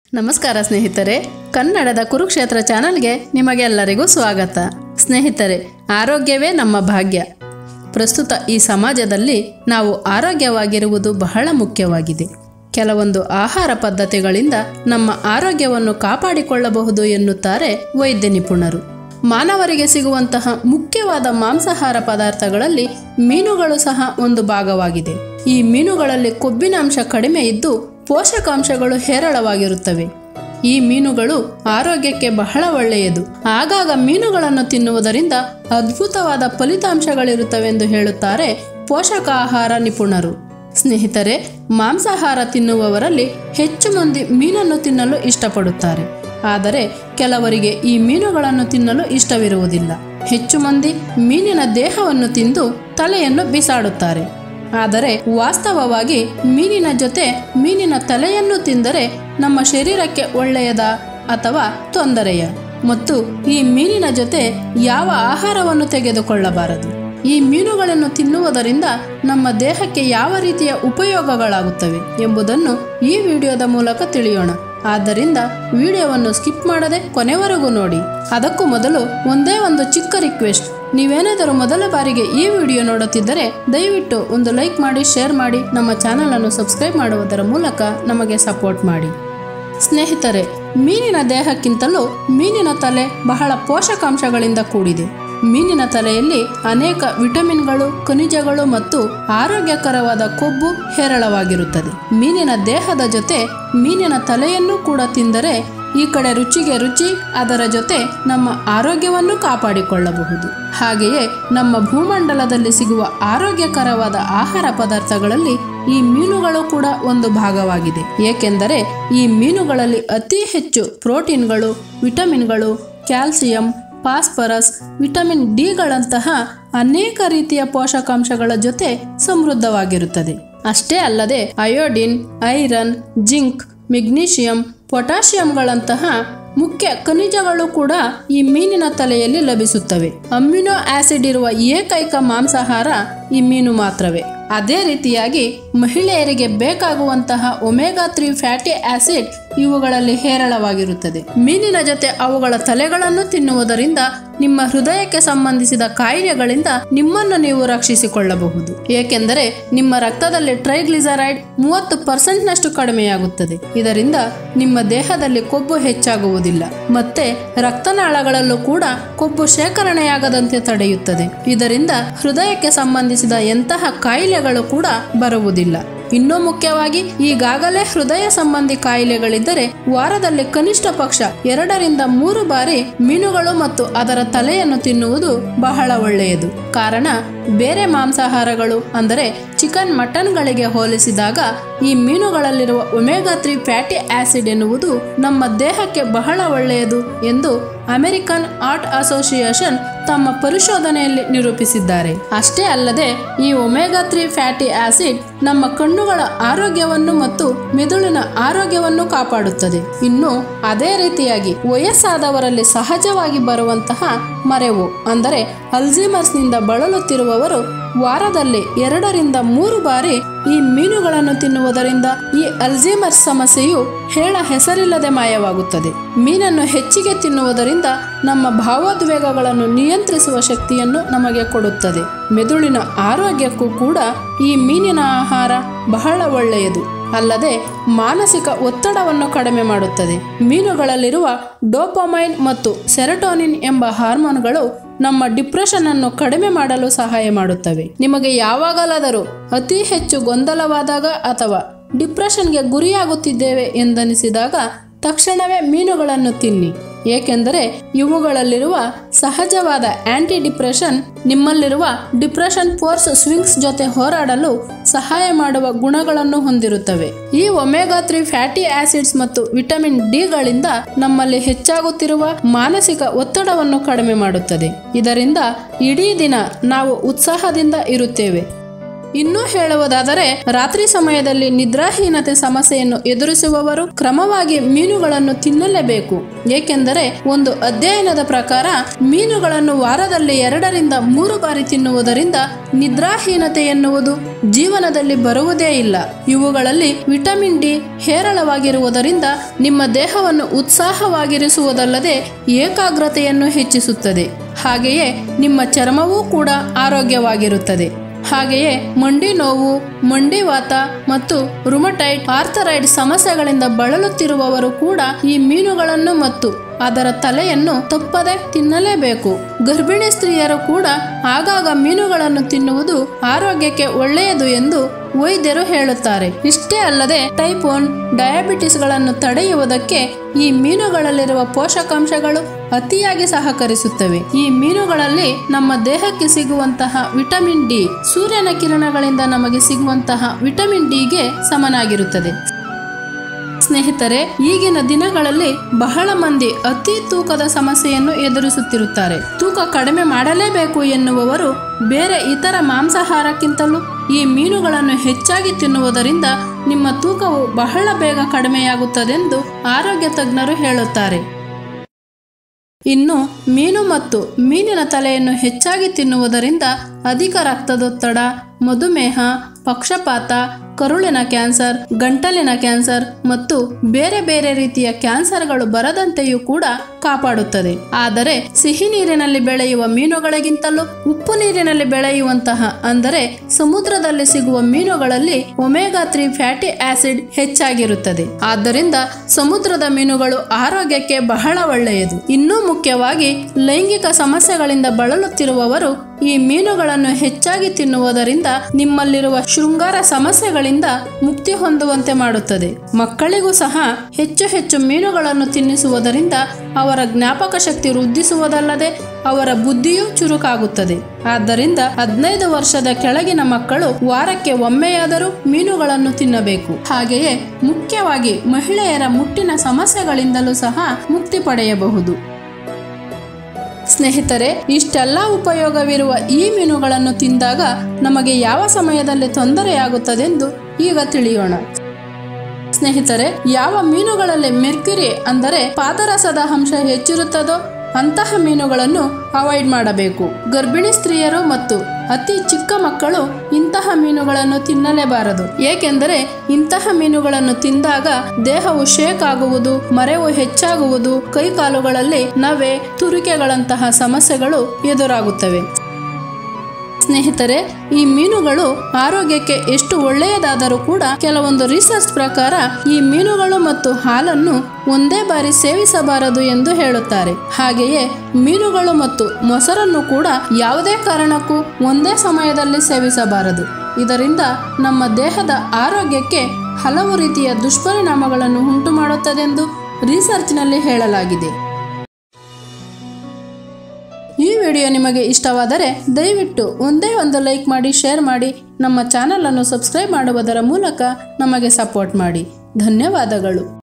ನಮಸ್ಕಾರ ಸ್ನೇಹಿತರೆ ಕನ್ನಡದ ಕುರುಕ್ಷೇತ್ರ ಚಾನಲ್ಗೆ ನಿಮಗೆಲ್ಲರಿಗೂ ಸ್ವಾಗತ ಸ್ನೇಹಿತರೆ ಆರೋಗ್ಯವೇ ನಮ್ಮ ಭಾಗ್ಯ ಪ್ರಸ್ತುತ ಈ ಸಮಾಜದಲ್ಲಿ ನಾವು ಆರೋಗ್ಯವಾಗಿರುವುದು ಬಹಳ ಮುಖ್ಯವಾಗಿದೆ ಕೆಲವೊಂದು ಆಹಾರ ಪದ್ಧತಿಗಳಿಂದ ನಮ್ಮ ಆರೋಗ್ಯವನ್ನು ಕಾಪಾಡಿಕೊಳ್ಳಬಹುದು ಎನ್ನುತ್ತಾರೆ ವೈದ್ಯ ನಿಪುಣರು ಮಾನವರಿಗೆ ಸಿಗುವಂತಹ ಮುಖ್ಯವಾದ ಮಾಂಸಾಹಾರ ಪದಾರ್ಥಗಳಲ್ಲಿ ಮೀನುಗಳು ಸಹ ಒಂದು ಭಾಗವಾಗಿದೆ ಈ ಮೀನುಗಳಲ್ಲಿ ಕೊಬ್ಬಿನ ಅಂಶ ಕಡಿಮೆ ಇದ್ದು ಪೋಷಕಾಂಶಗಳು ಹೇರಳವಾಗಿರುತ್ತವೆ ಈ ಮೀನುಗಳು ಆರೋಗ್ಯಕ್ಕೆ ಬಹಳ ಒಳ್ಳೆಯದು ಆಗಾಗ ಮೀನುಗಳನ್ನು ತಿನ್ನುವುದರಿಂದ ಅದ್ಭುತವಾದ ಫಲಿತಾಂಶಗಳಿರುತ್ತವೆಂದು ಹೇಳುತ್ತಾರೆ ಪೋಷಕಾಹಾರ ನಿಪುಣರು ಸ್ನೇಹಿತರೆ ಮಾಂಸಾಹಾರ ತಿನ್ನುವವರಲ್ಲಿ ಹೆಚ್ಚು ಮಂದಿ ಮೀನನ್ನು ತಿನ್ನಲು ಇಷ್ಟಪಡುತ್ತಾರೆ ಆದರೆ ಕೆಲವರಿಗೆ ಈ ಮೀನುಗಳನ್ನು ತಿನ್ನಲು ಇಷ್ಟವಿರುವುದಿಲ್ಲ ಹೆಚ್ಚು ಮಂದಿ ಮೀನಿನ ದೇಹವನ್ನು ತಿಂದು ತಲೆಯನ್ನು ಬಿಸಾಡುತ್ತಾರೆ ಆದರೆ ವಾಸ್ತವವಾಗಿ ಮೀನಿನ ಜೊತೆ ಮೀನಿನ ತಲೆಯನ್ನು ತಿಂದರೆ ನಮ್ಮ ಶರೀರಕ್ಕೆ ಒಳ್ಳೆಯದ ಅಥವಾ ತೊಂದರೆಯ ಮತ್ತು ಈ ಮೀನಿನ ಜೊತೆ ಯಾವ ಆಹಾರವನ್ನು ತೆಗೆದುಕೊಳ್ಳಬಾರದು ಈ ಮೀನುಗಳನ್ನು ತಿನ್ನುವುದರಿಂದ ನಮ್ಮ ದೇಹಕ್ಕೆ ಯಾವ ರೀತಿಯ ಉಪಯೋಗಗಳಾಗುತ್ತವೆ ಎಂಬುದನ್ನು ಈ ವಿಡಿಯೋದ ಮೂಲಕ ತಿಳಿಯೋಣ ಆದ್ದರಿಂದ ವಿಡಿಯೋವನ್ನು ಸ್ಕಿಪ್ ಮಾಡದೆ ಕೊನೆವರೆಗೂ ನೋಡಿ ಅದಕ್ಕೂ ಮೊದಲು ಒಂದೇ ಒಂದು ಚಿಕ್ಕ ರಿಕ್ವೆಸ್ಟ್ ನೀವೇನಾದರೂ ಮೊದಲ ಬಾರಿಗೆ ಈ ವಿಡಿಯೋ ನೋಡುತ್ತಿದ್ದರೆ ದಯವಿಟ್ಟು ಒಂದು ಲೈಕ್ ಮಾಡಿ ಶೇರ್ ಮಾಡಿ ನಮ್ಮ ಚಾನಲ್ ಅನ್ನು ಸಬ್ಸ್ಕ್ರೈಬ್ ಮಾಡುವುದರ ಮೂಲಕ ನಮಗೆ ಸಪೋರ್ಟ್ ಮಾಡಿ ಸ್ನೇಹಿತರೆ ಮೀನಿನ ದೇಹಕ್ಕಿಂತಲೂ ಮೀನಿನ ತಲೆ ಬಹಳ ಪೋಷಕಾಂಶಗಳಿಂದ ಕೂಡಿದೆ ಮೀನಿನ ತಲೆಯಲ್ಲಿ ಅನೇಕ ವಿಟಮಿನ್ಗಳು ಖನಿಜಗಳು ಮತ್ತು ಆರೋಗ್ಯಕರವಾದ ಕೊಬ್ಬು ಹೇರಳವಾಗಿರುತ್ತದೆ ಮೀನಿನ ದೇಹದ ಜೊತೆ ಮೀನಿನ ತಲೆಯನ್ನು ಕೂಡ ತಿಂದರೆ ಈ ಕಡೆ ರುಚಿಗೆ ರುಚಿ ಅದರ ಜೊತೆ ನಮ್ಮ ಆರೋಗ್ಯವನ್ನು ಕಾಪಾಡಿಕೊಳ್ಳಬಹುದು ಹಾಗೆಯೇ ನಮ್ಮ ಭೂಮಂಡಲದಲ್ಲಿ ಸಿಗುವ ಆರೋಗ್ಯಕರವಾದ ಆಹಾರ ಪದಾರ್ಥಗಳಲ್ಲಿ ಈ ಮೀನುಗಳು ಕೂಡ ಒಂದು ಭಾಗವಾಗಿದೆ ಏಕೆಂದರೆ ಈ ಮೀನುಗಳಲ್ಲಿ ಅತಿ ಹೆಚ್ಚು ಪ್ರೋಟೀನ್ಗಳು ವಿಟಮಿನ್ಗಳು ಕ್ಯಾಲ್ಸಿಯಂ ಫಾಸ್ಫರಸ್ ವಿಟಮಿನ್ ಡಿಗಳಂತಹ ಅನೇಕ ರೀತಿಯ ಪೋಷಕಾಂಶಗಳ ಜೊತೆ ಸಮೃದ್ಧವಾಗಿರುತ್ತದೆ ಅಷ್ಟೇ ಅಲ್ಲದೆ ಅಯೋಡಿನ್ ಐರನ್ ಜಿಂಕ್ ಮೆಗ್ನೀಷಿಯಂ ಪೊಟ್ಯಾಷಿಯಂಗಳಂತಹ ಮುಖ್ಯ ಖನಿಜಗಳು ಕೂಡ ಈ ಮೀನಿನ ತಲೆಯಲ್ಲಿ ಲಭಿಸುತ್ತವೆ ಅಮ್ಯುನೋ ಆಸಿಡ್ ಇರುವ ಏಕೈಕ ಮಾಂಸಾಹಾರ ಈ ಮೀನು ಮಾತ್ರವೇ ಅದೇ ರೀತಿಯಾಗಿ ಮಹಿಳೆಯರಿಗೆ ಬೇಕಾಗುವಂತಹ ಒಮೆಗಾ ತ್ರೀ ಫ್ಯಾಟಿ ಆಸಿಡ್ ಇವುಗಳಲ್ಲಿ ಹೇರಳವಾಗಿರುತ್ತದೆ ಮೀನಿನ ಜೊತೆ ಅವುಗಳ ತಲೆಗಳನ್ನು ತಿನ್ನುವುದರಿಂದ ನಿಮ್ಮ ಹೃದಯಕ್ಕೆ ಸಂಬಂಧಿಸಿದ ಕಾಯಿಲೆಗಳಿಂದ ನಿಮ್ಮನ್ನು ನೀವು ರಕ್ಷಿಸಿಕೊಳ್ಳಬಹುದು ಏಕೆಂದರೆ ನಿಮ್ಮ ರಕ್ತದಲ್ಲಿ ಟ್ರೈಗ್ಲಿಸರೈಡ್ ಮೂವತ್ತು ಪರ್ಸೆಂಟ್ನಷ್ಟು ಕಡಿಮೆಯಾಗುತ್ತದೆ ಇದರಿಂದ ನಿಮ್ಮ ದೇಹದಲ್ಲಿ ಕೊಬ್ಬು ಹೆಚ್ಚಾಗುವುದಿಲ್ಲ ಮತ್ತೆ ರಕ್ತನಾಳಗಳಲ್ಲೂ ಕೂಡ ಕೊಬ್ಬು ಶೇಖರಣೆಯಾಗದಂತೆ ತಡೆಯುತ್ತದೆ ಇದರಿಂದ ಹೃದಯಕ್ಕೆ ಸಂಬಂಧಿಸಿದ ಎಂತಹ ಕಾಯಿಲೆಗಳು ಕೂಡ ಬರುವುದಿಲ್ಲ ಇನ್ನೂ ಮುಖ್ಯವಾಗಿ ಈಗಾಗಲೇ ಹೃದಯ ಸಂಬಂಧಿ ಕಾಯಿಲೆಗಳಿದ್ದರೆ ವಾರದಲ್ಲಿ ಕನಿಷ್ಠ ಪಕ್ಷ ಎರಡರಿಂದ ಮೂರು ಬಾರಿ ಮೀನುಗಳು ಮತ್ತು ಅದರ ತಲೆಯನ್ನು ತಿನ್ನುವುದು ಬಹಳ ಒಳ್ಳೆಯದು ಕಾರಣ ಬೇರೆ ಮಾಂಸಾಹಾರಗಳು ಅಂದರೆ ಚಿಕನ್ ಮಟನ್ಗಳಿಗೆ ಹೋಲಿಸಿದಾಗ ಈ ಮೀನುಗಳಲ್ಲಿರುವ ಒಮೆಗಾ ತ್ರೀ ಫ್ಯಾಟಿ ಆಸಿಡ್ ಎನ್ನುವುದು ನಮ್ಮ ದೇಹಕ್ಕೆ ಬಹಳ ಒಳ್ಳೆಯದು ಎಂದು ಅಮೆರಿಕನ್ ಆರ್ಟ್ ಅಸೋಸಿಯೇಷನ್ ತಮ್ಮ ಪರಿಶೋಧನೆಯಲ್ಲಿ ನಿರೂಪಿಸಿದ್ದಾರೆ ಅಷ್ಟೇ ಅಲ್ಲದೆ ಈ ಒಮೆಗಾ ತ್ರೀ ಫ್ಯಾಟಿ ಆಸಿಡ್ ನಮ್ಮ ಕಣ್ಣುಗಳ ಆರೋಗ್ಯವನ್ನು ಮತ್ತು ಮೆದುಳಿನ ಆರೋಗ್ಯವನ್ನು ಕಾಪಾಡುತ್ತದೆ ಇನ್ನು ಅದೇ ರೀತಿಯಾಗಿ ವಯಸ್ಸಾದವರಲ್ಲಿ ಸಹಜವಾಗಿ ಬರುವಂತಹ ಮರೆವು ಅಂದರೆ ಅಲ್ಝಿಮರ್ಸ್ನಿಂದ ಬಳಲುತ್ತಿರುವವರು ವಾರದಲ್ಲಿ ಎರಡರಿಂದ ಮೂರು ಬಾರಿ ಈ ಮೀನುಗಳನ್ನು ತಿನ್ನುವುದರಿಂದ ಈ ಅಲ್ಝಿಮರ್ಸ್ ಸಮಸ್ಯೆಯು ಹೇಳ ಹೆಸರಿಲ್ಲದೆ ಮಾಯವಾಗುತ್ತದೆ ಮೀನನ್ನು ಹೆಚ್ಚಿಗೆ ತಿನ್ನುವುದರಿಂದ ನಮ್ಮ ಭಾವೋದ್ವೇಗಗಳನ್ನು ನಿಯಂತ್ರಿಸುವ ಶಕ್ತಿಯನ್ನು ನಮಗೆ ಕೊಡುತ್ತದೆ ಮೆದುಳಿನ ಆರೋಗ್ಯಕ್ಕೂ ಕೂಡ ಈ ಮೀನಿನ ಆಹಾರ ಬಹಳ ಒಳ್ಳೆಯದು ಅಲ್ಲದೆ ಮಾನಸಿಕ ಒತ್ತಡವನ್ನು ಕಡಿಮೆ ಮಾಡುತ್ತದೆ ಮೀನುಗಳಲ್ಲಿರುವ ಡೋಪಮೈನ್ ಮತ್ತು ಸೆರಟೋನಿನ್ ಎಂಬ ಹಾರ್ಮೋನ್ಗಳು ನಮ್ಮ ಡಿಪ್ರೆಷನ್ ಅನ್ನು ಕಡಿಮೆ ಮಾಡಲು ಸಹಾಯ ಮಾಡುತ್ತವೆ ನಿಮಗೆ ಯಾವಾಗಲಾದರೂ ಅತಿ ಹೆಚ್ಚು ಗೊಂದಲವಾದಾಗ ಅಥವಾ ಡಿಪ್ರೆಷನ್ಗೆ ಗುರಿಯಾಗುತ್ತಿದ್ದೇವೆ ಎಂದನಿಸಿದಾಗ ತಕ್ಷಣವೇ ಮೀನುಗಳನ್ನು ತಿನ್ನಿ ಏಕೆಂದರೆ ಇವುಗಳಲ್ಲಿರುವ ಸಹಜವಾದ ಆಂಟಿ ಡಿಪ್ರೆಷನ್ ನಿಮ್ಮಲ್ಲಿರುವ ಡಿಪ್ರೆಷನ್ ಫೋರ್ಸ್ ಸ್ವಿಂಗ್ಸ್ ಜೊತೆ ಹೋರಾಡಲು ಸಹಾಯ ಮಾಡುವ ಗುಣಗಳನ್ನು ಹೊಂದಿರುತ್ತವೆ ಈ ಒಮೆಗಾ ತ್ರೀ ಫ್ಯಾಟಿ ಆಸಿಡ್ಸ್ ಮತ್ತು ವಿಟಮಿನ್ ಡಿಗಳಿಂದ ನಮ್ಮಲ್ಲಿ ಹೆಚ್ಚಾಗುತ್ತಿರುವ ಮಾನಸಿಕ ಒತ್ತಡವನ್ನು ಕಡಿಮೆ ಮಾಡುತ್ತದೆ ಇದರಿಂದ ಇಡೀ ದಿನ ನಾವು ಉತ್ಸಾಹದಿಂದ ಇರುತ್ತೇವೆ ಇನ್ನೂ ಹೇಳುವುದಾದರೆ ರಾತ್ರಿ ಸಮಯದಲ್ಲಿ ನಿದ್ರಾಹೀನತೆ ಸಮಸ್ಯೆಯನ್ನು ಎದುರಿಸುವವರು ಕ್ರಮವಾಗಿ ಮೀನುಗಳನ್ನು ತಿನ್ನಲೇಬೇಕು ಏಕೆಂದರೆ ಒಂದು ಅಧ್ಯಯನದ ಪ್ರಕಾರ ಮೀನುಗಳನ್ನು ವಾರದಲ್ಲಿ ಎರಡರಿಂದ ಮೂರು ಬಾರಿ ತಿನ್ನುವುದರಿಂದ ನಿದ್ರಾಹೀನತೆ ಎನ್ನುವುದು ಜೀವನದಲ್ಲಿ ಬರುವುದೇ ಇಲ್ಲ ಇವುಗಳಲ್ಲಿ ವಿಟಮಿನ್ ಡಿ ಹೇರಳವಾಗಿರುವುದರಿಂದ ನಿಮ್ಮ ದೇಹವನ್ನು ಉತ್ಸಾಹವಾಗಿರಿಸುವುದಲ್ಲದೆ ಏಕಾಗ್ರತೆಯನ್ನು ಹೆಚ್ಚಿಸುತ್ತದೆ ಹಾಗೆಯೇ ನಿಮ್ಮ ಚರ್ಮವೂ ಕೂಡ ಆರೋಗ್ಯವಾಗಿರುತ್ತದೆ ಹಾಗೆಯೇ ಮಂಡಿ ನೋವು ಮಂಡಿವಾತ ಮತ್ತು ರುಮಟೈಡ್ ಆರ್ಥರೈಡ್ ಸಮಸ್ಯೆಗಳಿಂದ ಬಳಲುತ್ತಿರುವವರು ಕೂಡ ಈ ಮೀನುಗಳನ್ನು ಮತ್ತು ಅದರ ತಲೆಯನ್ನು ತಪ್ಪದೆ ತಿನ್ನಲೇಬೇಕು ಗರ್ಭಿಣಿ ಸ್ತ್ರೀಯರು ಕೂಡ ಆಗಾಗ ಮೀನುಗಳನ್ನು ತಿನ್ನುವುದು ಆರೋಗ್ಯಕ್ಕೆ ಒಳ್ಳೆಯದು ಎಂದು ವೈದ್ಯರು ಹೇಳುತ್ತಾರೆ ಇಷ್ಟೇ ಅಲ್ಲದೆ ಟೈಪ್ ಒನ್ ಡಯಾಬಿಟಿಸ್ಗಳನ್ನು ತಡೆಯುವುದಕ್ಕೆ ಈ ಮೀನುಗಳಲ್ಲಿರುವ ಪೋಷಕಾಂಶಗಳು ಅತಿಯಾಗಿ ಸಹಕರಿಸುತ್ತವೆ ಈ ಮೀನುಗಳಲ್ಲಿ ನಮ್ಮ ದೇಹಕ್ಕೆ ಸಿಗುವಂತಹ ವಿಟಮಿನ್ ಡಿ ಸೂರ್ಯನ ಕಿರಣಗಳಿಂದ ನಮಗೆ ಸಿಗುವಂತಹ ವಿಟಮಿನ್ ಡಿಗೆ ಸಮನಾಗಿರುತ್ತದೆ ಸ್ನೇಹಿತರೆ ಈಗಿನ ದಿನಗಳಲ್ಲಿ ಬಹಳ ಮಂದಿ ಅತಿ ತೂಕದ ಸಮಸ್ಯೆಯನ್ನು ಎದುರಿಸುತ್ತಿರುತ್ತಾರೆ ತೂಕ ಕಡಿಮೆ ಮಾಡಲೇಬೇಕು ಎನ್ನುವವರು ಬೇರೆ ಇತರ ಮಾಂಸಾಹಾರಕ್ಕಿಂತಲೂ ಈ ಮೀನುಗಳನ್ನು ಹೆಚ್ಚಾಗಿ ತಿನ್ನುವುದರಿಂದ ನಿಮ್ಮ ತೂಕವು ಬಹಳ ಬೇಗ ಕಡಿಮೆಯಾಗುತ್ತದೆಂದು ಆರೋಗ್ಯ ತಜ್ಞರು ಹೇಳುತ್ತಾರೆ ಇನ್ನು ಮೀನು ಮತ್ತು ಮೀನಿನ ತಲೆಯನ್ನು ಹೆಚ್ಚಾಗಿ ತಿನ್ನುವುದರಿಂದ ಅಧಿಕ ರಕ್ತದೊತ್ತಡ ಮಧುಮೇಹ ಪಕ್ಷಪಾತ ಕರುಳಿನ ಕ್ಯಾನ್ಸರ್ ಗಂಟಲಿನ ಕ್ಯಾನ್ಸರ್ ಮತ್ತು ಬೇರೆ ಬೇರೆ ರೀತಿಯ ಕ್ಯಾನ್ಸರ್ಗಳು ಬರದಂತೆಯೂ ಕೂಡ ಕಾಪಾಡುತ್ತದೆ ಆದರೆ ಸಿಹಿ ನೀರಿನಲ್ಲಿ ಬೆಳೆಯುವ ಮೀನುಗಳಿಗಿಂತಲೂ ಉಪ್ಪು ನೀರಿನಲ್ಲಿ ಬೆಳೆಯುವಂತಹ ಅಂದರೆ ಸಮುದ್ರದಲ್ಲಿ ಸಿಗುವ ಮೀನುಗಳಲ್ಲಿ ಒಮೆಗಾ ತ್ರೀ ಫ್ಯಾಟಿ ಆಸಿಡ್ ಹೆಚ್ಚಾಗಿರುತ್ತದೆ ಆದ್ದರಿಂದ ಸಮುದ್ರದ ಮೀನುಗಳು ಆರೋಗ್ಯಕ್ಕೆ ಬಹಳ ಒಳ್ಳೆಯದು ಇನ್ನೂ ಮುಖ್ಯವಾಗಿ ಲೈಂಗಿಕ ಸಮಸ್ಯೆಗಳಿಂದ ಬಳಲುತ್ತಿರುವವರು ಈ ಮೀನುಗಳನ್ನು ಹೆಚ್ಚಾಗಿ ತಿನ್ನುವುದರಿಂದ ನಿಮ್ಮಲ್ಲಿರುವ ಶೃಂಗಾರ ಸಮಸ್ಯೆಗಳಿಂದ ಮುಕ್ತಿ ಹೊಂದುವಂತೆ ಮಾಡುತ್ತದೆ ಮಕ್ಕಳಿಗೂ ಸಹ ಹೆಚ್ಚು ಹೆಚ್ಚು ಮೀನುಗಳನ್ನು ತಿನ್ನಿಸುವುದರಿಂದ ಅವರ ಜ್ಞಾಪಕ ಶಕ್ತಿ ವೃದ್ಧಿಸುವುದಲ್ಲದೆ ಅವರ ಬುದ್ಧಿಯೂ ಚುರುಕಾಗುತ್ತದೆ ಆದ್ದರಿಂದ ಹದಿನೈದು ವರ್ಷದ ಕೆಳಗಿನ ಮಕ್ಕಳು ವಾರಕ್ಕೆ ಒಮ್ಮೆಯಾದರೂ ಮೀನುಗಳನ್ನು ತಿನ್ನಬೇಕು ಹಾಗೆಯೇ ಮುಖ್ಯವಾಗಿ ಮಹಿಳೆಯರ ಮುಟ್ಟಿನ ಸಮಸ್ಯೆಗಳಿಂದಲೂ ಸಹ ಮುಕ್ತಿ ಪಡೆಯಬಹುದು ಸ್ನೇಹಿತರೆ ಇಷ್ಟೆಲ್ಲ ಉಪಯೋಗವಿರುವ ಈ ಮೀನುಗಳನ್ನು ತಿಂದಾಗ ನಮಗೆ ಯಾವ ಸಮಯದಲ್ಲಿ ತೊಂದರೆಯಾಗುತ್ತದೆಂದು ಈಗ ತಿಳಿಯೋಣ ಸ್ನೇಹಿತರೆ ಯಾವ ಮೀನುಗಳಲ್ಲಿ ಮೆರ್ಕ್ಯುರಿ ಅಂದರೆ ಪಾದರಸದ ಅಂಶ ಹೆಚ್ಚಿರುತ್ತದೋ ಅಂತಹ ಮೀನುಗಳನ್ನು ಅವಾಯ್ಡ್ ಮಾಡಬೇಕು ಗರ್ಭಿಣಿ ಸ್ತ್ರೀಯರು ಮತ್ತು ಅತಿ ಚಿಕ್ಕ ಮಕ್ಕಳು ಇಂತಹ ಮೀನುಗಳನ್ನು ತಿನ್ನಲೇಬಾರದು ಏಕೆಂದರೆ ಇಂತಹ ಮೀನುಗಳನ್ನು ತಿಂದಾಗ ದೇಹವು ಶೇಕ್ ಆಗುವುದು ಮರೆವು ಹೆಚ್ಚಾಗುವುದು ಕೈಕಾಲುಗಳಲ್ಲಿ ನವೆ ತುರಿಕೆಗಳಂತಹ ಸಮಸ್ಯೆಗಳು ಎದುರಾಗುತ್ತವೆ ಸ್ನೇಹಿತರೆ ಈ ಮೀನುಗಳು ಆರೋಗ್ಯಕ್ಕೆ ಎಷ್ಟು ಒಳ್ಳೆಯದಾದರೂ ಕೂಡ ಕೆಲವೊಂದು ರಿಸರ್ಚ್ ಪ್ರಕಾರ ಈ ಮೀನುಗಳು ಮತ್ತು ಹಾಲನ್ನು ಒಂದೇ ಬಾರಿ ಸೇವಿಸಬಾರದು ಎಂದು ಹೇಳುತ್ತಾರೆ ಹಾಗೆಯೇ ಮೀನುಗಳು ಮತ್ತು ಮೊಸರನ್ನು ಕೂಡ ಯಾವುದೇ ಕಾರಣಕ್ಕೂ ಒಂದೇ ಸಮಯದಲ್ಲಿ ಸೇವಿಸಬಾರದು ಇದರಿಂದ ನಮ್ಮ ದೇಹದ ಆರೋಗ್ಯಕ್ಕೆ ಹಲವು ರೀತಿಯ ದುಷ್ಪರಿಣಾಮಗಳನ್ನು ಉಂಟು ಮಾಡುತ್ತದೆಂದು ರಿಸರ್ಚ್ನಲ್ಲಿ ಹೇಳಲಾಗಿದೆ ಈ ವಿಡಿಯೋ ನಿಮಗೆ ಇಷ್ಟವಾದರೆ ದಯವಿಟ್ಟು ಒಂದೇ ಒಂದು ಲೈಕ್ ಮಾಡಿ ಶೇರ್ ಮಾಡಿ ನಮ್ಮ ಚಾನಲನ್ನು ಸಬ್ಸ್ಕ್ರೈಬ್ ಮಾಡುವುದರ ಮೂಲಕ ನಮಗೆ ಸಪೋರ್ಟ್ ಮಾಡಿ ಧನ್ಯವಾದಗಳು